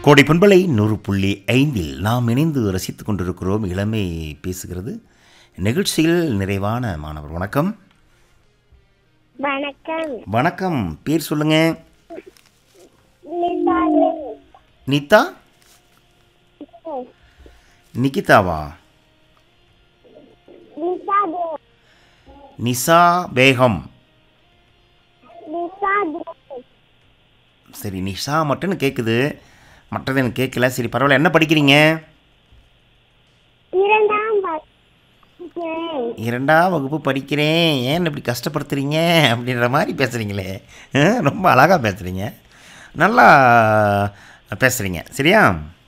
கோடை பண்பலை நூறு புள்ளி ஐந்தில் நாம் இணைந்து ரசித்துக் கொண்டிருக்கிறோம் இளமை பேசுகிறது நிகழ்ச்சியில் நிறைவான மாணவர் வணக்கம் வணக்கம் வணக்கம் பேர் சொல்லுங்க லிசாலு. நிதா நிகிதாவா லிசாது. நிசா பேகம் லிசாது. சரி நிஷா மட்டும்னு கேட்குது மற்றது எனக்கு கேட்கல சரி பரவாயில்ல என்ன படிக்கிறீங்க இரண்டாம் வகுப்பு. இரண்டாம் வகுப்பு படிக்கிறேன் ஏன் இப்படி கஷ்டப்படுத்துறீங்க அப்படின்ற மாதிரி பேசுகிறீங்களே ஆ, ரொம்ப அழகாக பேசுகிறீங்க நல்லா பேசுகிறீங்க சரியா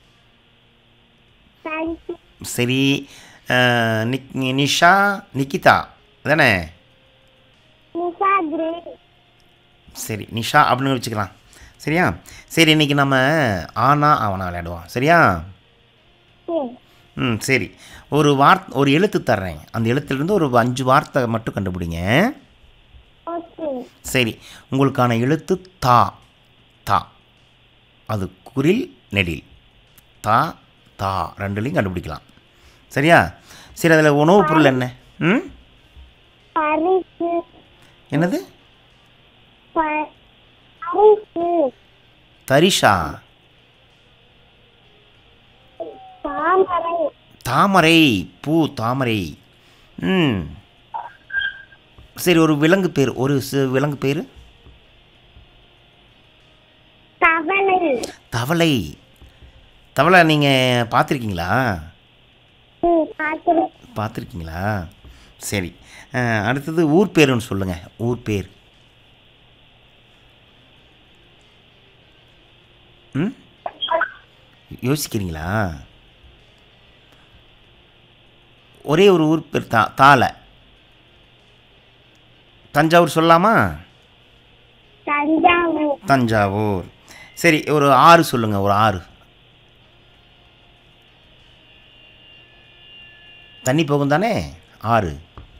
நன்றி. சரி ஆ, நிக் நிஷா நிக்கிதா தானே லிசாது. சரி நிஷா அப்படின்னு வச்சுக்கலாம் சரியா சரி இன்றைக்கி நம்ம ஆனா அவனா விளையாடுவோம் சரியா சரி. ம் சரி ஒரு வார்த் ஒரு எழுத்து தர்றேன் அந்த எழுத்துலேருந்து ஒரு அஞ்சு வார்த்தை மட்டும் கண்டுபிடிங்க ஓகே. சரி உங்களுக்கான எழுத்து தா தா அது குரில் நெடில் தா தா ரெண்டுலையும் கண்டுபிடிக்கலாம் சரியா சரி அதில் உணவுப் பொருள் என்ன ம் பரிசு. என்னது ப- பரிசு. தரிஷா தாமரை. தாமரை பூ தாமரை ம் சரி ஒரு விலங்கு பேர் ஒரு சி- விலங்கு பேர் தவளை. தவளை தவளை நீங்கள் பார்த்துருக்கீங்களா ம், பார்க்கிறேன். பார்த்துருக்கீங்களா சரி அஹ், அடுத்தது ஊர் பேருன்னு சொல்லுங்கள் ஊர் பேர் ம் யோசிக்கிறீங்களா ஒரே ஒரு ஊர் பேர் தா தாளை தஞ்சாவூர் சொல்லலாமா தஞ்சாவூர். தஞ்சாவூர் சரி ஒரு ஆறு சொல்லுங்கள் ஒரு ஆறு தண்ணி போகும் தானே ஆறு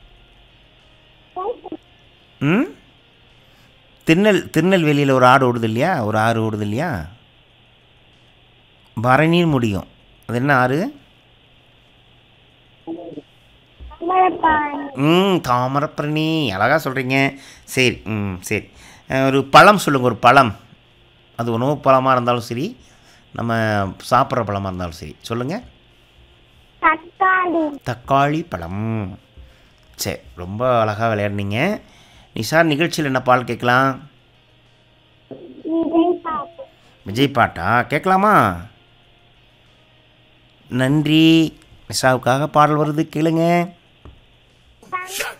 ம் திருநெல் திருநெல்வேலியில் ஒரு ஆடு ஓடுது இல்லையா ஒரு ஆறு ஓடுது இல்லையா பரணின்னு முடியும் அது என்ன ஆறு தாமரைப்பாறை. ம் தாமரப்பரணி அழகாக சொல்கிறீங்க சரி ம் சரி அஹ், ஒரு பழம் சொல்லுங்கள் ஒரு பழம் அது உணவு பழமாக இருந்தாலும் சரி நம்ம சாப்பிட்ற பழமாக இருந்தாலும் சரி சொல்லுங்கள் தக்காளி தக்காளி பழம் சரி ரொம்ப அழகாக விளையாடுனீங்க நிஷா நிகழ்ச்சியில் என்ன பால் கேட்கலாம் விஜய் பாட்டு விஜய் பாட்டா கேட்கலாமா நன்றி நிஷாவுக்காக பாடல் வருது கேளுங்க தங்க